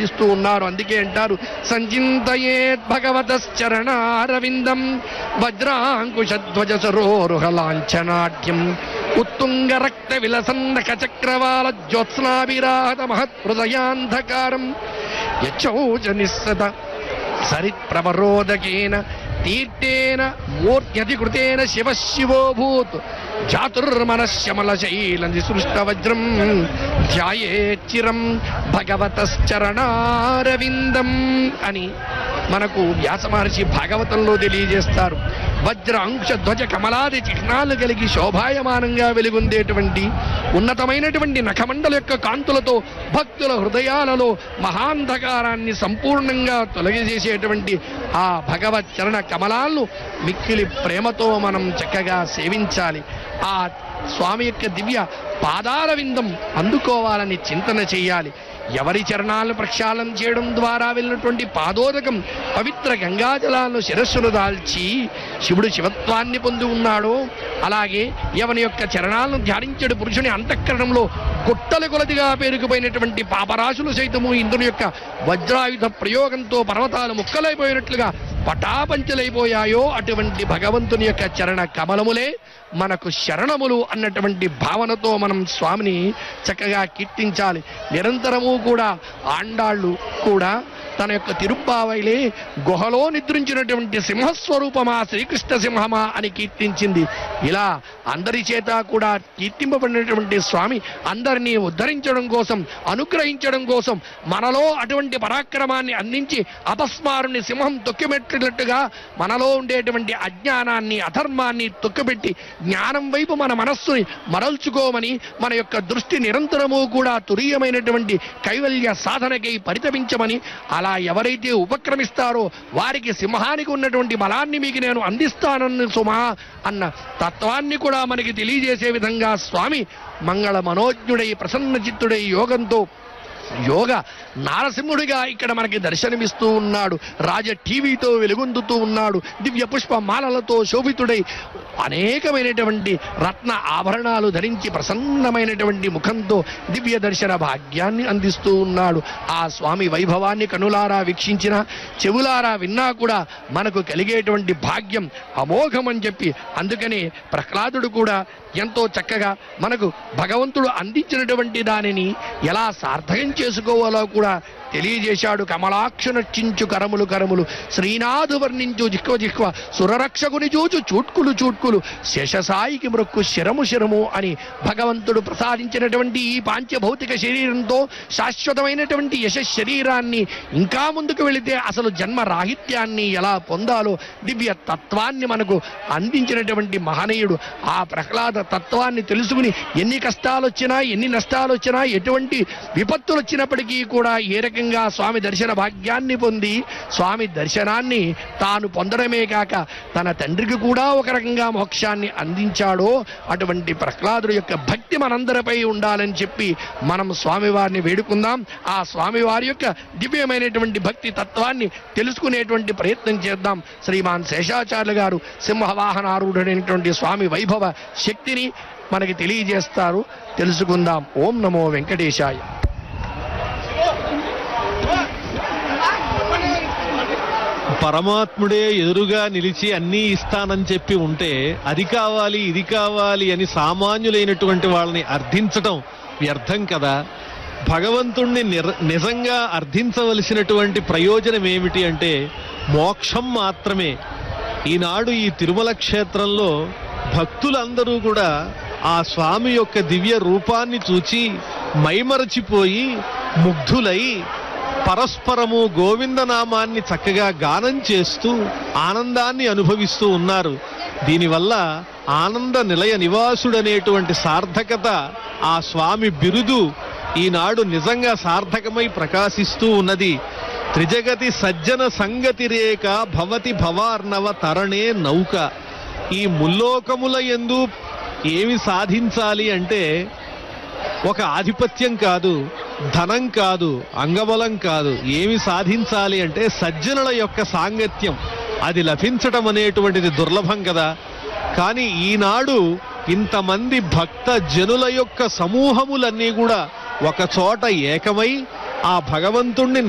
అందిస్తూ ఉన్నారు అందుకే అంటారు సంచింతయేత్ భగవతశ్చరణారవిందం వజ్రాంకుశధ్వజ సరోరుహ లాంఛనాఢ్యం ఉత్తుంగ రక్త విలసన్నక చక్రవాల జ్యోత్స్నాభిరాత మహత్హృదయాంధకారం యచ్చౌచ నిస్సత సరిత్ప్రవరోదకేన తీర్థేన మూర్త్యధికృతేన శివ శివోభూత్ జాతుర్మనశ్యమలశైల నిసృష్ట వజ్రం ధ్యాయేచ్చిరం భగవతశ్చరణారవిందం అని మనకు వ్యాస మహర్షి భాగవతంలో తెలియజేస్తారు వజ్ర అంశ ధ్వజ కమలాది చిహ్నాలు కలిగి శోభాయమానంగా వెలుగొందేటువంటి ఉన్నతమైనటువంటి నఖమండల యొక్క కాంతులతో భక్తుల హృదయాలలో మహాంధకారాన్ని సంపూర్ణంగా తొలగిచేసేటువంటి ఆ భగవత్ చరణ కమలాలను మిక్కిలి ప్రేమతో మనం చక్కగా సేవించాలి ఆ స్వామి యొక్క దివ్య పాదాల విందం అందుకోవాలని చింతన చేయాలి ఎవరి చరణాలను ప్రక్షాళన చేయడం ద్వారా వెళ్ళినటువంటి పాదోదకం పవిత్ర గంగాజలాలను శిరస్సును దాల్చి శివుడు శివత్వాన్ని పొంది ఉన్నాడో అలాగే ఎవని యొక్క చరణాలను ధ్యానించడు పురుషుని అంతఃకరణంలో గుట్టల కొలదిగా పేరుకుపోయినటువంటి పాపరాశులు సైతము ఇంద్రుని యొక్క వజ్రాయుధ ప్రయోగంతో పర్వతాలు ముక్కలైపోయినట్లుగా పటాపంచలైపోయాయో అటువంటి భగవంతుని యొక్క చరణ కమలములే మనకు శరణములు అన్నటువంటి భావనతో మనం స్వామిని చక్కగా కీర్తించాలి నిరంతరము కూడా ఆండాళ్ళు కూడా తన యొక్క తిరుప్పావైలే గుహలో నిద్రించినటువంటి సింహస్వరూపమా శ్రీకృష్ణ సింహమా అని కీర్తించింది ఇలా అందరి చేత కూడా కీర్తింపబడినటువంటి స్వామి అందరినీ ఉద్ధరించడం కోసం అనుగ్రహించడం కోసం మనలో అటువంటి పరాక్రమాన్ని అందించి అపస్మారుని సింహం తొక్కిమెట్టినట్టుగా మనలో ఉండేటువంటి అజ్ఞానాన్ని అధర్మాన్ని తొక్కిపెట్టి జ్ఞానం వైపు మన మనస్సుని మరల్చుకోమని మన యొక్క దృష్టి నిరంతరము కూడా తురీయమైనటువంటి కైవల్య సాధనకై పరితపించమని అలా ఎవరైతే ఉపక్రమిస్తారో వారికి సింహానికి ఉన్నటువంటి బలాన్ని మీకు నేను అందిస్తానన్న సుమా అన్న తత్వాన్ని కూడా మనకి తెలియజేసే విధంగా స్వామి మంగళ మనోజ్ఞుడై ప్రసన్న చిత్తుడై యోగంతో యోగ నారసింహుడిగా ఇక్కడ మనకి దర్శనమిస్తూ ఉన్నాడు రాజ టీవీతో వెలుగొందుతూ ఉన్నాడు దివ్య పుష్ప మాలలతో శోభితుడై అనేకమైనటువంటి రత్న ఆభరణాలు ధరించి ప్రసన్నమైనటువంటి ముఖంతో దివ్య దర్శన భాగ్యాన్ని అందిస్తూ ఉన్నాడు ఆ స్వామి వైభవాన్ని కనులారా వీక్షించిన చెవులారా విన్నా కూడా మనకు కలిగేటువంటి భాగ్యం అమోఘం అని చెప్పి అందుకనే ప్రహ్లాదుడు కూడా ఎంతో చక్కగా మనకు భగవంతుడు అందించినటువంటి దానిని ఎలా సార్థకం చేసుకోవాలో కూడా తెలియజేశాడు కమలాక్ష నర్చించు కరములు కరములు శ్రీనాథు వర్ణించు జిహ్వ జిహ్వ సురరక్షకుని చూచు చూట్కులు చూట్కులు శేషసాయికి మృక్కు శిరము శిరము అని భగవంతుడు ప్రసాదించినటువంటి ఈ పాంచభౌతిక శరీరంతో శాశ్వతమైనటువంటి యశ శరీరాన్ని ఇంకా ముందుకు వెళితే అసలు జన్మ రాహిత్యాన్ని ఎలా పొందాలో దివ్య తత్వాన్ని మనకు అందించినటువంటి మహనీయుడు ఆ ప్రహ్లాద తత్వాన్ని తెలుసుకుని ఎన్ని కష్టాలు వచ్చినా ఎన్ని నష్టాలు వచ్చినా ఎటువంటి విపత్తులు వచ్చినప్పటికీ కూడా ఏ రకంగా స్వామి దర్శన భాగ్యాన్ని పొంది స్వామి దర్శనాన్ని తాను పొందడమే కాక తన తండ్రికి కూడా ఒక రకంగా మోక్షాన్ని అందించాడో అటువంటి ప్రహ్లాదుడు యొక్క భక్తి మనందరిపై ఉండాలని చెప్పి మనం స్వామివారిని వేడుకుందాం ఆ స్వామివారి యొక్క దివ్యమైనటువంటి భక్తి తత్వాన్ని తెలుసుకునేటువంటి ప్రయత్నం చేద్దాం శ్రీమాన్ శేషాచార్యులు గారు సింహవాహనారూఢుడైనటువంటి స్వామి వైభవ శక్తిని మనకి తెలియజేస్తారు తెలుసుకుందాం ఓం నమో వెంకటేశాయ పరమాత్ముడే ఎదురుగా నిలిచి అన్నీ ఇస్తానని చెప్పి ఉంటే అది కావాలి ఇది కావాలి అని సామాన్యులైనటువంటి వాళ్ళని అర్థించటం వ్యర్థం కదా భగవంతుణ్ణి నిర- నిజంగా అర్థించవలసినటువంటి ప్రయోజనం ఏమిటి అంటే మోక్షం మాత్రమే ఈనాడు ఈ తిరుమల క్షేత్రంలో భక్తులందరూ కూడా ఆ స్వామి యొక్క దివ్య రూపాన్ని చూచి మైమరచిపోయి ముగ్ధులై పరస్పరము గోవిందనామాన్ని చక్కగా గానం చేస్తూ ఆనందాన్ని అనుభవిస్తూ ఉన్నారు దీనివల్ల ఆనంద నిలయ నివాసుడనేటువంటి సార్థకత ఆ స్వామి బిరుదు ఈనాడు నిజంగా సార్థకమై ప్రకాశిస్తూ ఉన్నది త్రిజగతి సజ్జన సంగతి రేఖ భవతి భవార్ణవ తరణే నౌక ఈ ముల్లోకముల ఎందు ఏమి సాధించాలి అంటే ఒక ఆధిపత్యం కాదు ధనం కాదు అంగబలం కాదు ఏమి సాధించాలి అంటే సజ్జనుల యొక్క సాంగత్యం అది లభించటం అనేటువంటిది దుర్లభం కదా కానీ ఈనాడు ఇంతమంది భక్త జనుల యొక్క సమూహములన్నీ కూడా ఒక చోట ఏకమై ఆ భగవంతుణ్ణి